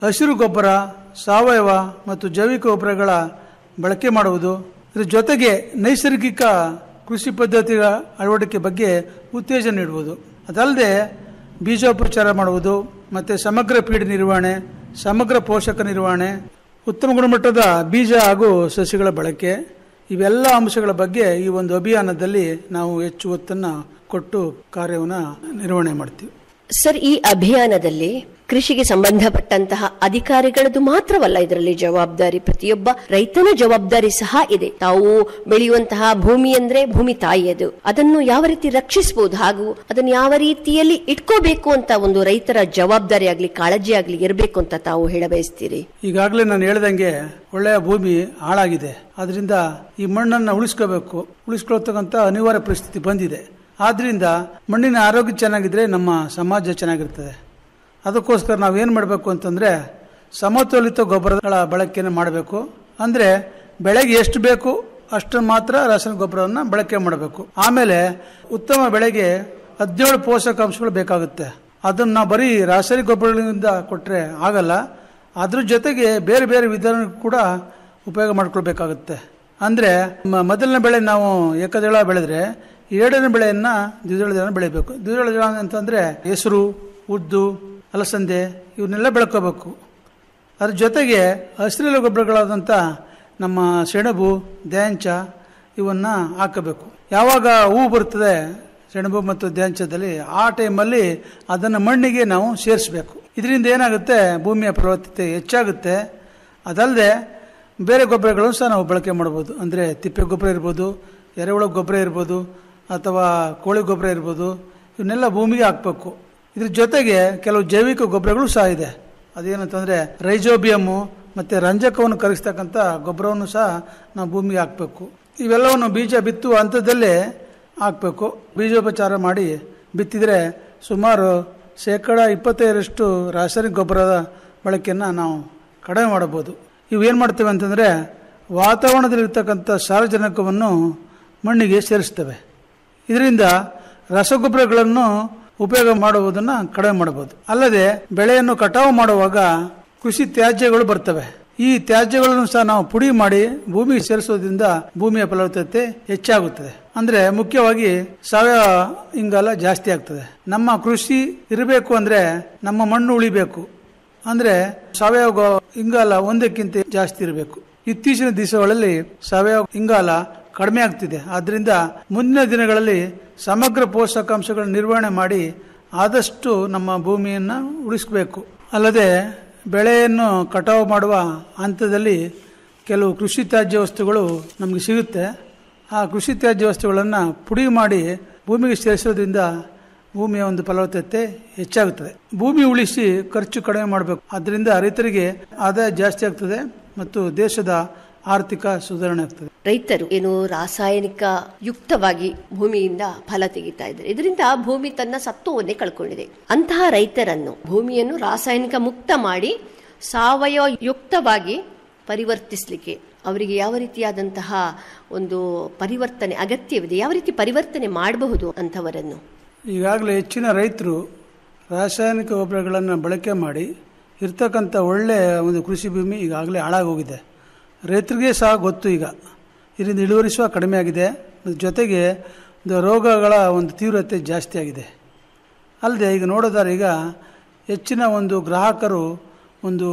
ಹಸಿರು ಗೊಬ್ಬರ ಸಾವಯವ ಮತ್ತು ಜೈವಿಕ ಗೊಬ್ಬರಗಳ ಬಳಕೆ ಮಾಡುವುದು ಇದರ ಜೊತೆಗೆ ನೈಸರ್ಗಿಕ ಕೃಷಿ ಪದ್ಧತಿಗಳ ಅಳವಡಿಕೆ ಬಗ್ಗೆ ಉತ್ತೇಜನ ನೀಡುವುದು ಅದಲ್ಲದೆ ಬೀಜೋಪಚಾರ ಮಾಡುವುದು ಮತ್ತು ಸಮಗ್ರ ಪೀಡೆ ನಿರ್ವಹಣೆ ಸಮಗ್ರ ಪೋಷಕ ನಿರ್ವಹಣೆ ಉತ್ತಮ ಗುಣಮಟ್ಟದ ಬೀಜ ಹಾಗೂ ಸಸಿಗಳ ಬಳಕೆ ಇವೆಲ್ಲ ಅಂಶಗಳ ಬಗ್ಗೆ ಈ ಒಂದು ಅಭಿಯಾನದಲ್ಲಿ ನಾವು ಹೆಚ್ಚು ಒತ್ತನ್ನು ಕೊಟ್ಟು ಕಾರ್ಯವನ್ನು ನಿರ್ವಹಣೆ ಮಾಡ್ತೀವಿ ಸರ್ ಈ ಅಭಿಯಾನದಲ್ಲಿ ಕೃಷಿಗೆ ಸಂಬಂಧಪಟ್ಟಂತಹ ಅಧಿಕಾರಿಗಳದ್ದು ಮಾತ್ರವಲ್ಲ ಇದರಲ್ಲಿ ಜವಾಬ್ದಾರಿ ಪ್ರತಿಯೊಬ್ಬ ರೈತನ ಜವಾಬ್ದಾರಿ ಸಹ ಇದೆ ತಾವು ಬೆಳೆಯುವಂತಹ ಭೂಮಿ ಅಂದ್ರೆ ಭೂಮಿ ತಾಯಿಯದು ಅದನ್ನು ಯಾವ ರೀತಿ ರಕ್ಷಿಸಬಹುದು ಹಾಗೂ ಅದನ್ನು ಯಾವ ರೀತಿಯಲ್ಲಿ ಇಟ್ಕೋಬೇಕು ಅಂತ ಒಂದು ರೈತರ ಜವಾಬ್ದಾರಿ ಆಗ್ಲಿ ಕಾಳಜಿ ಆಗ್ಲಿ ಇರಬೇಕು ಅಂತ ತಾವು ಹೇಳಬಯಸ್ತೀರಿ ಈಗಾಗಲೇ ನಾನು ಹೇಳ್ದಂಗೆ ಒಳ್ಳೆಯ ಭೂಮಿ ಹಾಳಾಗಿದೆ ಅದರಿಂದ ಈ ಮಣ್ಣನ್ನು ಉಳಿಸ್ಕೋಬೇಕು ಉಳಿಸ್ಕೊಳ್ತಕ್ಕಂಥ ಅನಿವಾರ್ಯ ಪರಿಸ್ಥಿತಿ ಬಂದಿದೆ ಆದ್ರಿಂದ ಮಣ್ಣಿನ ಆರೋಗ್ಯ ಚೆನ್ನಾಗಿದ್ರೆ ನಮ್ಮ ಸಮಾಜ ಚೆನ್ನಾಗಿರ್ತದೆ ಅದಕ್ಕೋಸ್ಕರ ನಾವೇನು ಮಾಡಬೇಕು ಅಂತಂದರೆ ಸಮತೋಲಿತ ಗೊಬ್ಬರಗಳ ಬಳಕೆಯನ್ನು ಮಾಡಬೇಕು ಅಂದರೆ ಬೆಳೆಗೆ ಎಷ್ಟು ಬೇಕು ಅಷ್ಟು ಮಾತ್ರ ರಾಸಾಯನಿಕ ಗೊಬ್ಬರವನ್ನು ಬಳಕೆ ಮಾಡಬೇಕು ಆಮೇಲೆ ಉತ್ತಮ ಬೆಳೆಗೆ ಹದಿನೇಳು ಪೋಷಕಾಂಶಗಳು ಬೇಕಾಗುತ್ತೆ ಅದನ್ನು ನಾವು ಬರೀ ರಾಸಾಯನಿಕ ಗೊಬ್ಬರಗಳಿಂದ ಕೊಟ್ಟರೆ ಆಗಲ್ಲ ಅದ್ರ ಜೊತೆಗೆ ಬೇರೆ ಬೇರೆ ವಿಧಾನ ಕೂಡ ಉಪಯೋಗ ಮಾಡ್ಕೊಳ್ಬೇಕಾಗುತ್ತೆ ಅಂದರೆ ಮೊದಲನೇ ಬೆಳೆ ನಾವು ಏಕದಳ ಬೆಳೆದ್ರೆ ಎರಡನೇ ಬೆಳೆಯನ್ನು ದ್ವಿದಳ ಜನ ಬೆಳಿಬೇಕು ದ್ವಿದಳ ಜನ ಅಂತಂದರೆ ಹೆಸರು ಉದ್ದು ಅಲಸಂದೆ ಇವನ್ನೆಲ್ಲ ಬೆಳ್ಕೋಬೇಕು ಅದ್ರ ಜೊತೆಗೆ ಹಸಿರೆಲೆ ಗೊಬ್ಬರಗಳಾದಂಥ ನಮ್ಮ ಸೆಣಬು ದ್ಯಾಂಚ ಇವನ್ನು ಹಾಕಬೇಕು ಯಾವಾಗ ಹೂವು ಬರ್ತದೆ ಸೆಣಬು ಮತ್ತು ದ್ಯಾಂಚದಲ್ಲಿ ಆ ಟೈಮಲ್ಲಿ ಅದನ್ನು ಮಣ್ಣಿಗೆ ನಾವು ಸೇರಿಸಬೇಕು ಇದರಿಂದ ಏನಾಗುತ್ತೆ ಭೂಮಿಯ ಫಲವತ್ತತೆ ಹೆಚ್ಚಾಗುತ್ತೆ ಅದಲ್ಲದೆ ಬೇರೆ ಗೊಬ್ಬರಗಳನ್ನು ಸಹ ನಾವು ಬಳಕೆ ಮಾಡ್ಬೋದು ಅಂದರೆ ತಿಪ್ಪೆ ಗೊಬ್ಬರ ಇರ್ಬೋದು ಎರೆಹುಳ ಗೊಬ್ಬರ ಇರ್ಬೋದು ಅಥವಾ ಕೋಳಿ ಗೊಬ್ಬರ ಇರ್ಬೋದು ಇವನ್ನೆಲ್ಲ ಭೂಮಿಗೆ ಹಾಕಬೇಕು ಇದ್ರ ಜೊತೆಗೆ ಕೆಲವು ಜೈವಿಕ ಗೊಬ್ಬರಗಳು ಸಹ ಇದೆ ಅದೇನಂತಂದರೆ ರೈಜೋಬಿಯಮ್ಮು ಮತ್ತು ರಂಜಕವನ್ನು ಕರಗಿಸ್ತಕ್ಕಂಥ ಗೊಬ್ಬರವನ್ನು ಸಹ ನಾವು ಭೂಮಿಗೆ ಹಾಕಬೇಕು ಇವೆಲ್ಲವನ್ನು ಬೀಜ ಬಿತ್ತುವ ಹಂತದಲ್ಲೇ ಹಾಕಬೇಕು ಬೀಜೋಪಚಾರ ಮಾಡಿ ಬಿತ್ತಿದರೆ ಸುಮಾರು ಶೇಕಡ ಇಪ್ಪತ್ತೈದರಷ್ಟು ರಾಸಾಯನಿಕ ಗೊಬ್ಬರದ ಬಳಕೆಯನ್ನು ನಾವು ಕಡಿಮೆ ಮಾಡಬಹುದು ಇವೇನು ಮಾಡ್ತೇವೆ ಅಂತಂದರೆ ವಾತಾವರಣದಲ್ಲಿರ್ತಕ್ಕಂಥ ಸಾರಜನಕವನ್ನು ಮಣ್ಣಿಗೆ ಸೇರಿಸ್ತವೆ ಇದರಿಂದ ರಸಗೊಬ್ಬರಗಳನ್ನು ಉಪಯೋಗ ಮಾಡುವುದನ್ನು ಕಡಿಮೆ ಮಾಡಬಹುದು ಅಲ್ಲದೆ ಬೆಳೆಯನ್ನು ಕಟಾವು ಮಾಡುವಾಗ ಕೃಷಿ ತ್ಯಾಜ್ಯಗಳು ಬರ್ತವೆ ಈ ತ್ಯಾಜ್ಯಗಳನ್ನು ಸಹ ನಾವು ಪುಡಿ ಮಾಡಿ ಭೂಮಿಗೆ ಸೇರಿಸೋದ್ರಿಂದ ಭೂಮಿಯ ಫಲವತ್ತತೆ ಹೆಚ್ಚಾಗುತ್ತದೆ ಅಂದ್ರೆ ಮುಖ್ಯವಾಗಿ ಸಾವಯವ ಇಂಗಾಲ ಜಾಸ್ತಿ ಆಗ್ತದೆ ನಮ್ಮ ಕೃಷಿ ಇರಬೇಕು ಅಂದ್ರೆ ನಮ್ಮ ಮಣ್ಣು ಉಳಿಬೇಕು ಅಂದ್ರೆ ಸಾವಯವ ಗೊ- ಇಂಗಾಲ ಒಂದಕ್ಕಿಂತ ಜಾಸ್ತಿ ಇರಬೇಕು ಇತ್ತೀಚಿನ ದಿವಸಗಳಲ್ಲಿ ಸಾವಯವ ಇಂಗಾಲ ಕಡಿಮೆ ಆಗ್ತಿದೆ ಆದ್ದರಿಂದ ಮುಂದಿನ ದಿನಗಳಲ್ಲಿ ಸಮಗ್ರ ಪೋಷಕಾಂಶಗಳ ನಿರ್ವಹಣೆ ಮಾಡಿ ಆದಷ್ಟು ನಮ್ಮ ಭೂಮಿಯನ್ನು ಉಳಿಸಬೇಕು ಅಲ್ಲದೆ ಬೆಳೆಯನ್ನು ಕಟಾವು ಮಾಡುವ ಹಂತದಲ್ಲಿ ಕೆಲವು ಕೃಷಿ ತ್ಯಾಜ್ಯ ವಸ್ತುಗಳು ನಮಗೆ ಸಿಗುತ್ತೆ ಆ ಕೃಷಿ ತ್ಯಾಜ್ಯ ವಸ್ತುಗಳನ್ನು ಪುಡಿ ಮಾಡಿ ಭೂಮಿಗೆ ಸೇರಿಸೋದ್ರಿಂದ ಭೂಮಿಯ ಒಂದು ಫಲವತ್ತತೆ ಹೆಚ್ಚಾಗುತ್ತದೆ ಭೂಮಿ ಉಳಿಸಿ ಖರ್ಚು ಕಡಿಮೆ ಮಾಡಬೇಕು ಆದ್ದರಿಂದ ರೈತರಿಗೆ ಆದಾಯ ಜಾಸ್ತಿ ಆಗ್ತದೆ ಮತ್ತು ದೇಶದ ಆರ್ಥಿಕ ಸುಧಾರಣೆ ಆಗ್ತದೆ ರೈತರು ಏನು ರಾಸಾಯನಿಕ ಯುಕ್ತವಾಗಿ ಭೂಮಿಯಿಂದ ಫಲ ತೆಗಿತಾ ಇದ್ದಾರೆ ಇದರಿಂದ ಭೂಮಿ ತನ್ನ ಸತ್ವವನ್ನೇ ಕಳ್ಕೊಂಡಿದೆ ಅಂತಹ ರೈತರನ್ನು ಭೂಮಿಯನ್ನು ರಾಸಾಯನಿಕ ಮುಕ್ತ ಮಾಡಿ ಸಾವಯವ ಯುಕ್ತವಾಗಿ ಪರಿವರ್ತಿಸಲಿಕ್ಕೆ ಅವರಿಗೆ ಯಾವ ರೀತಿಯಾದಂತಹ ಒಂದು ಪರಿವರ್ತನೆ ಅಗತ್ಯವಿದೆ ಯಾವ ರೀತಿ ಪರಿವರ್ತನೆ ಮಾಡಬಹುದು ಅಂಥವರನ್ನು ಈಗಾಗಲೇ ಹೆಚ್ಚಿನ ರೈತರು ರಾಸಾಯನಿಕ ಗೊಬ್ಬರಗಳನ್ನು ಬಳಕೆ ಮಾಡಿ ಇರ್ತಕ್ಕಂಥ ಒಳ್ಳೆಯ ಒಂದು ಕೃಷಿ ಭೂಮಿ ಈಗಾಗಲೇ ಹಾಳಾಗೋಗಿದೆ ರೈತರಿಗೆ ಸಹ ಗೊತ್ತು ಈಗ ಇದರಿಂದ ಇಳುವರಿ ಸಹ ಕಡಿಮೆ ಆಗಿದೆ ಮತ್ತು ಜೊತೆಗೆ ಒಂದು ರೋಗಗಳ ಒಂದು ತೀವ್ರತೆ ಜಾಸ್ತಿ ಆಗಿದೆ ಅಲ್ಲದೆ ಈಗ ನೋಡೋದಾದ್ರೆ ಈಗ ಹೆಚ್ಚಿನ ಒಂದು ಗ್ರಾಹಕರು ಒಂದು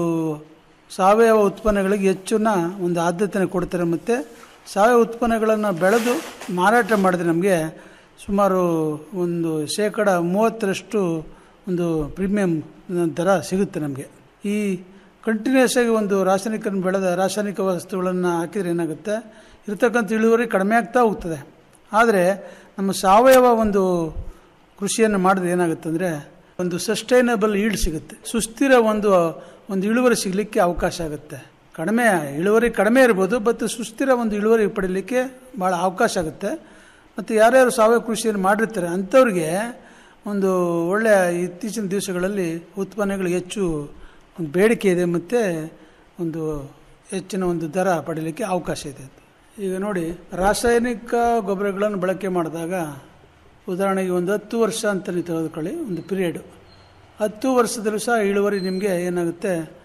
ಸಾವಯವ ಉತ್ಪನ್ನಗಳಿಗೆ ಹೆಚ್ಚಿನ ಒಂದು ಆದ್ಯತೆಯನ್ನು ಕೊಡ್ತಾರೆ ಮತ್ತು ಸಾವಯವ ಉತ್ಪನ್ನಗಳನ್ನು ಬೆಳೆದು ಮಾರಾಟ ಮಾಡಿದ್ರೆ ನಮಗೆ ಸುಮಾರು ಒಂದು ಶೇಕಡ ಮೂವತ್ತರಷ್ಟು ಒಂದು ಪ್ರೀಮಿಯಂ ದರ ಸಿಗುತ್ತೆ ನಮಗೆ ಈ ಕಂಟಿನ್ಯೂಸ್ ಆಗಿ ಒಂದು ರಾಸಾಯನಿಕ ಬೆಳೆದ ರಾಸಾಯನಿಕ ವಸ್ತುಗಳನ್ನು ಹಾಕಿದರೆ ಏನಾಗುತ್ತೆ ಇರ್ತಕ್ಕಂಥ ಇಳುವರಿ ಕಡಿಮೆ ಆಗ್ತಾ ಹೋಗ್ತದೆ ಆದರೆ ನಮ್ಮ ಸಾವಯವ ಒಂದು ಕೃಷಿಯನ್ನು ಮಾಡಿದ್ರೆ ಏನಾಗುತ್ತೆ ಅಂದರೆ ಒಂದು ಸಸ್ಟೈನಬಲ್ ಈಲ್ಡ್ ಸಿಗುತ್ತೆ ಸುಸ್ಥಿರ ಒಂದು ಒಂದು ಇಳುವರಿ ಸಿಗಲಿಕ್ಕೆ ಅವಕಾಶ ಆಗುತ್ತೆ ಕಡಿಮೆ ಇಳುವರಿ ಕಡಿಮೆ ಇರ್ಬೋದು ಬಟ್ ಸುಸ್ಥಿರ ಒಂದು ಇಳುವರಿ ಪಡೀಲಿಕ್ಕೆ ಭಾಳ ಅವಕಾಶ ಆಗುತ್ತೆ ಮತ್ತು ಯಾರ್ಯಾರು ಸಾವಯವ ಕೃಷಿಯನ್ನು ಮಾಡಿರ್ತಾರೆ ಅಂಥವ್ರಿಗೆ ಒಂದು ಒಳ್ಳೆಯ ಇತ್ತೀಚಿನ ದಿವಸಗಳಲ್ಲಿ ಉತ್ಪನ್ನಗಳು ಹೆಚ್ಚು ಒಂದು ಬೇಡಿಕೆ ಇದೆ ಮತ್ತು ಒಂದು ಹೆಚ್ಚಿನ ಒಂದು ದರ ಪಡೀಲಿಕ್ಕೆ ಅವಕಾಶ ಇದೆ ಈಗ ನೋಡಿ ರಾಸಾಯನಿಕ ಗೊಬ್ಬರಗಳನ್ನು ಬಳಕೆ ಮಾಡಿದಾಗ ಉದಾಹರಣೆಗೆ ಒಂದು ಹತ್ತು ವರ್ಷ ಅಂತ ನೀವು ತೆಗೆದುಕೊಳ್ಳಿ ಒಂದು ಪೀರಿಯಡು ಹತ್ತು ವರ್ಷದಲ್ಲೂ ಸಹ ಇಳುವರಿ ನಿಮಗೆ ಏನಾಗುತ್ತೆ